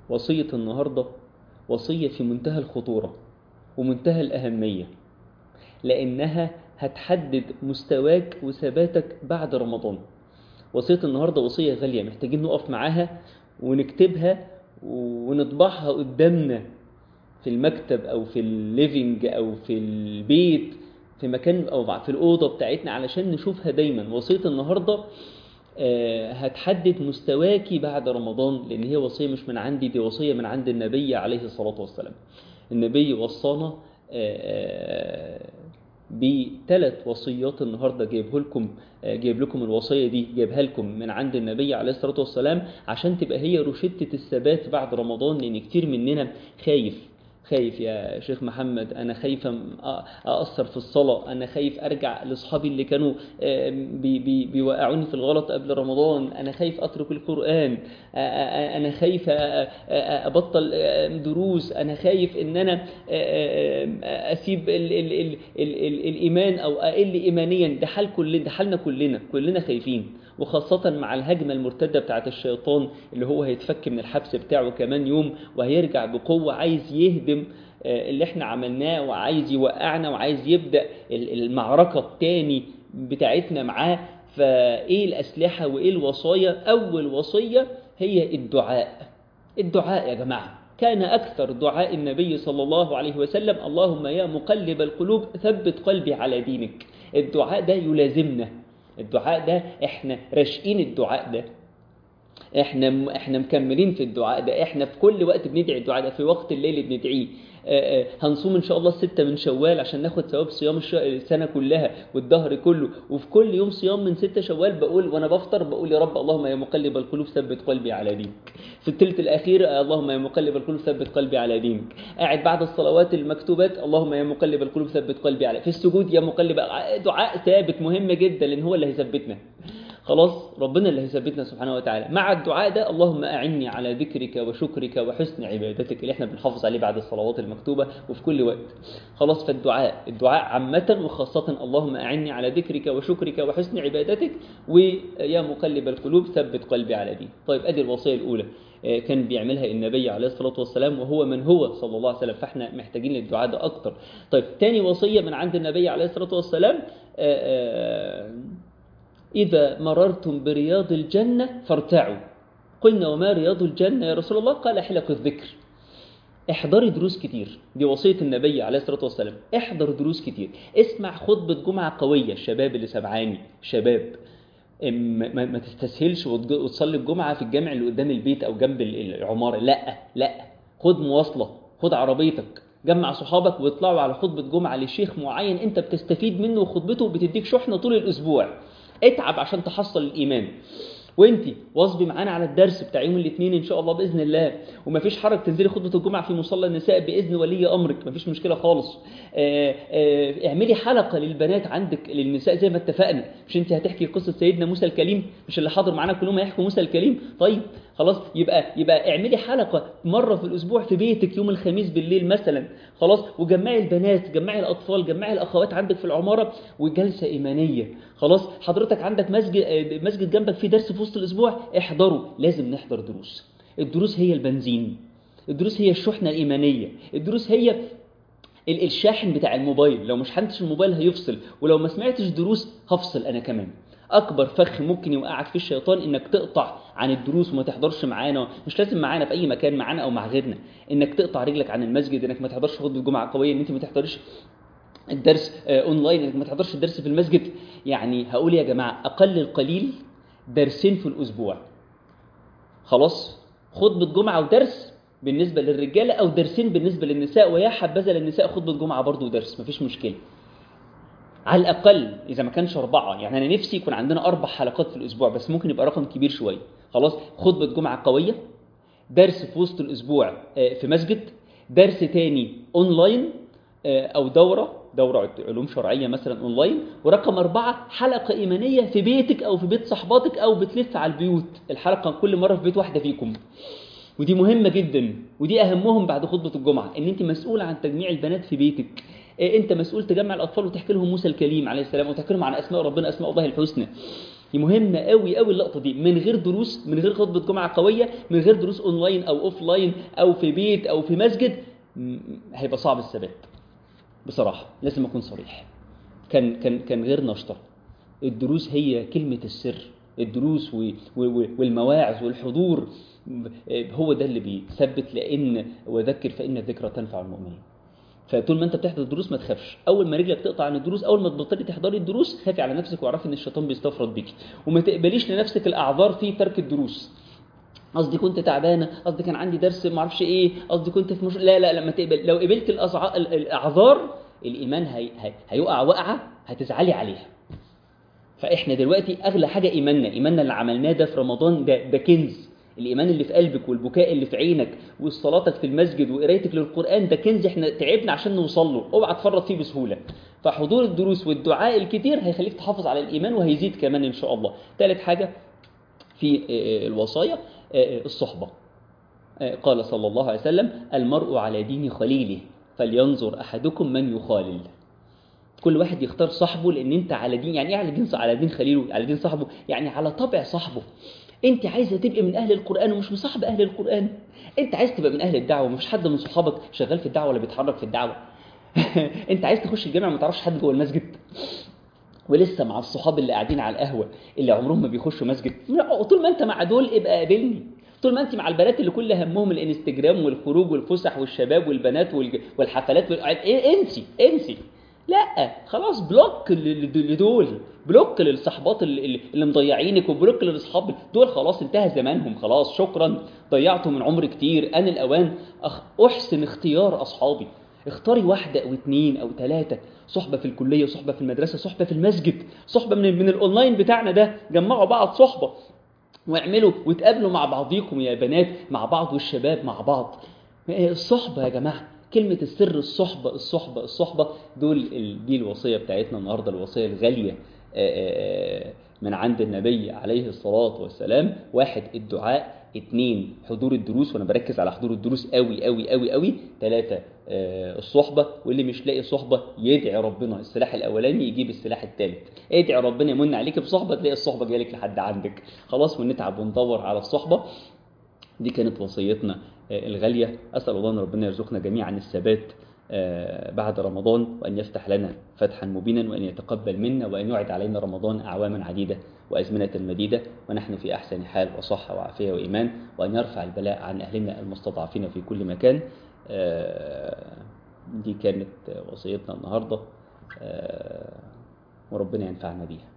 وصية النهاردة وصية في منتهى الخطورة ومنتهى الأهمية لأنها هتحدد مستواك وثباتك بعد رمضان وصية النهاردة وصية غالية محتاجين نقف معاها ونكتبها ونطبعها قدامنا في المكتب أو في الليفينج أو في البيت في مكان أو في الأوضة بتاعتنا علشان نشوفها دايما وصية النهاردة هتحدد مستواكي بعد رمضان لأن هي وصية مش من عندي دي وصية من عند النبي عليه الصلاة والسلام النبي وصانا بثلاث وصيات النهارده جايبه لكم جايب لكم الوصيه دي جايبها لكم من عند النبي عليه الصلاه والسلام عشان تبقى هي روشته الثبات بعد رمضان لان كتير مننا خايف خايف يا شيخ محمد انا خايف اقصر في الصلاه انا خايف ارجع لاصحابي اللي كانوا بي بي بيوقعوني في الغلط قبل رمضان انا خايف اترك القران انا خايف ابطل دروس انا خايف ان انا اسيب ال ال ال ال ال الايمان او اقل ايمانيا ده حال كلنا ده حالنا كلنا كلنا خايفين وخاصة مع الهجمة المرتدة بتاعة الشيطان اللي هو هيتفك من الحبس بتاعه كمان يوم وهيرجع بقوة عايز يهدم اللي احنا عملناه وعايز يوقعنا وعايز يبدأ المعركة التاني بتاعتنا معاه فايه الأسلحة وايه الوصايا أول وصية هي الدعاء الدعاء يا جماعة كان أكثر دعاء النبي صلى الله عليه وسلم اللهم يا مقلب القلوب ثبت قلبي على دينك الدعاء ده يلازمنا الدعاء ده احنا راشقين الدعاء ده احنا احنا مكملين في الدعاء ده احنا في كل وقت بندعي الدعاء ده في وقت الليل بندعيه هنصوم ان شاء الله الستة من شوال عشان ناخد ثواب صيام السنة كلها والدهر كله وفي كل يوم صيام من ستة شوال بقول وانا بفطر بقول يا رب اللهم يا مقلب القلوب ثبت قلبي على دينك في الثلث الاخير اللهم يا مقلب القلوب ثبت قلبي على دينك قاعد بعد الصلوات المكتوبات اللهم يا مقلب القلوب ثبت قلبي على في السجود يا مقلب دعاء ثابت مهم جدا لان هو اللي هيثبتنا خلاص ربنا اللي هيثبتنا سبحانه وتعالى مع الدعاء ده اللهم أعني على ذكرك وشكرك وحسن عبادتك اللي احنا بنحافظ عليه بعد الصلوات المكتوبة وفي كل وقت خلاص فالدعاء الدعاء عامة وخاصة اللهم أعني على ذكرك وشكرك وحسن عبادتك ويا مقلب القلوب ثبت قلبي على دين طيب أدي الوصية الأولى كان بيعملها النبي عليه الصلاة والسلام وهو من هو صلى الله عليه وسلم فاحنا محتاجين للدعاء ده أكتر طيب تاني وصية من عند النبي عليه الصلاة والسلام آآ آآ إذا مررتم برياض الجنة فارتعوا قلنا وما رياض الجنة يا رسول الله قال حلق الذكر احضري دروس كتير دي وصية النبي عليه الصلاة والسلام احضر دروس كتير اسمع خطبة جمعة قوية الشباب اللي سمعاني شباب ما, ما تستسهلش وتصلي الجمعة في الجامع اللي قدام البيت أو جنب العمارة لا لا خد مواصلة خد عربيتك جمع صحابك واطلعوا على خطبة جمعة لشيخ معين انت بتستفيد منه وخطبته بتديك شحنة طول الأسبوع اتعب عشان تحصل الإيمان وانت واظبي معانا على الدرس بتاع يوم الاثنين ان شاء الله باذن الله ومفيش حرج تنزلي خطبه الجمعه في مصلى النساء باذن ولي امرك مفيش مشكله خالص آآ آآ اعملي حلقه للبنات عندك للنساء زي ما اتفقنا مش انت هتحكي قصه سيدنا موسى الكليم مش اللي حاضر معانا كلهم هيحكوا موسى الكليم طيب خلاص يبقى يبقى اعملي حلقه مره في الاسبوع في بيتك يوم الخميس بالليل مثلا خلاص وجمعي البنات جمعي الاطفال جمعي الاخوات عندك في العماره وجلسه ايمانيه خلاص حضرتك عندك مسجد مسجد جنبك في درس في وسط الاسبوع احضره لازم نحضر دروس الدروس هي البنزين الدروس هي الشحنه الايمانيه الدروس هي الشاحن بتاع الموبايل لو مش حنتش الموبايل هيفصل ولو ما سمعتش دروس هفصل انا كمان اكبر فخ ممكن يوقعك في الشيطان انك تقطع عن الدروس وما تحضرش معانا مش لازم معانا في اي مكان معانا او مع غيرنا انك تقطع رجلك عن المسجد انك ما تحضرش خطبه جمعه قويه ان انت ما تحضرش الدرس اونلاين انك ما تحضرش الدرس في المسجد يعني هقول يا جماعه اقل القليل درسين في الاسبوع خلاص خطبه جمعه ودرس بالنسبه للرجاله او درسين بالنسبه للنساء ويا حبذا للنساء خطبه جمعه برضه ودرس مفيش مشكله على الأقل إذا ما كانش أربعة يعني أنا نفسي يكون عندنا أربع حلقات في الأسبوع بس ممكن يبقى رقم كبير شوية خلاص خطبة جمعة قوية درس في وسط الأسبوع في مسجد درس تاني أونلاين أو دورة دورة علوم شرعية مثلا أونلاين ورقم أربعة حلقة إيمانية في بيتك أو في بيت صحباتك أو بتلف على البيوت الحلقة كل مرة في بيت واحدة فيكم ودي مهمة جدا ودي أهمهم بعد خطبة الجمعة إن أنت مسؤولة عن تجميع البنات في بيتك انت مسؤول تجمع الاطفال وتحكي لهم موسى الكليم عليه السلام وتحكي لهم عن اسماء ربنا اسماء الله الحسنى دي مهمه قوي قوي اللقطه دي من غير دروس من غير خطبه جمعه قويه من غير دروس اونلاين او اوف لاين او في بيت او في مسجد م- هيبقى صعب الثبات بصراحه لازم اكون صريح كان كان كان غير نشطه الدروس هي كلمه السر الدروس و- و- والمواعظ والحضور هو ده اللي بيثبت لان وذكر فان الذكرى تنفع المؤمنين فطول ما انت بتحضر الدروس ما تخافش اول ما رجلك تقطع عن الدروس اول ما تبطلي تحضري الدروس خافي على نفسك واعرفي ان الشيطان بيستفرد بيكي وما تقبليش لنفسك الاعذار في ترك الدروس قصدي كنت تعبانه قصدي كان عندي درس ما اعرفش ايه قصدي كنت في مش لا لا لما تقبل لو قبلت الأصع... ال- الاعذار الايمان هي... هي... هيقع وقعه هتزعلي عليها فاحنا دلوقتي اغلى حاجه ايماننا ايماننا اللي عملناه ده في رمضان ده ده كنز الايمان اللي في قلبك والبكاء اللي في عينك وصلاتك في المسجد وقرايتك للقران ده كنز احنا تعبنا عشان نوصل له اوعى تفرط فيه بسهوله فحضور الدروس والدعاء الكتير هيخليك تحافظ على الايمان وهيزيد كمان ان شاء الله ثالث حاجه في آه، الوصايا آه، الصحبه آه، قال صلى الله عليه وسلم المرء على دين خليله فلينظر احدكم من يخالل كل واحد يختار صاحبه لان انت على دين يعني ايه على دين على دين خليله على دين صاحبه يعني على طبع صاحبه انت عايزه تبقي من اهل القران ومش مصاحب اهل القران انت عايز تبقى من اهل الدعوه مفيش حد من صحابك شغال في الدعوه ولا بيتحرك في الدعوه انت عايز تخش الجامع ما تعرفش حد جوه المسجد ولسه مع الصحاب اللي قاعدين على القهوه اللي عمرهم ما بيخشوا مسجد لا، طول ما انت مع دول ابقى قابلني طول ما انت مع البنات اللي كل همهم الانستجرام والخروج والفسح والشباب والبنات والج- والحفلات وال... ايه انسي انسي لا خلاص بلوك ل- ل- لدول بلوك للصحبات اللي, اللي- اللي مضيعينك وبلوك للاصحاب دول خلاص انتهى زمانهم خلاص شكرا ضيعتوا من عمر كتير ان الاوان أخ... احسن اختيار اصحابي اختاري واحدة أو اتنين أو تلاتة صحبة في الكلية صحبة في المدرسة صحبة في المسجد صحبة من, من الأونلاين بتاعنا ده جمعوا بعض صحبة واعملوا وتقابلوا مع بعضيكم يا بنات مع بعض والشباب مع بعض الصحبة يا جماعة كلمة السر الصحبة الصحبة الصحبة دول ال- دي الوصية بتاعتنا النهاردة الوصية الغالية آه، آه، آه، من عند النبي عليه الصلاة والسلام واحد الدعاء اتنين حضور الدروس وانا بركز على حضور الدروس قوي قوي قوي قوي ثلاثة الصحبة واللي مش لاقي صحبة يدعي ربنا السلاح الاولاني يجيب السلاح الثالث ادعي ربنا يمن عليك بصحبة تلاقي الصحبة جايلك لحد عندك خلاص ونتعب وندور على الصحبة دي كانت وصيتنا آه، الغالية أسأل الله أن ربنا يرزقنا جميعا الثبات آه، بعد رمضان وأن يفتح لنا فتحا مبينا وأن يتقبل منا وأن يعد علينا رمضان أعواما عديدة وأزمنة مديدة ونحن في أحسن حال وصحة وعافية وإيمان وأن يرفع البلاء عن أهلنا المستضعفين في كل مكان آه، دي كانت وصيتنا النهاردة آه، وربنا ينفعنا بيها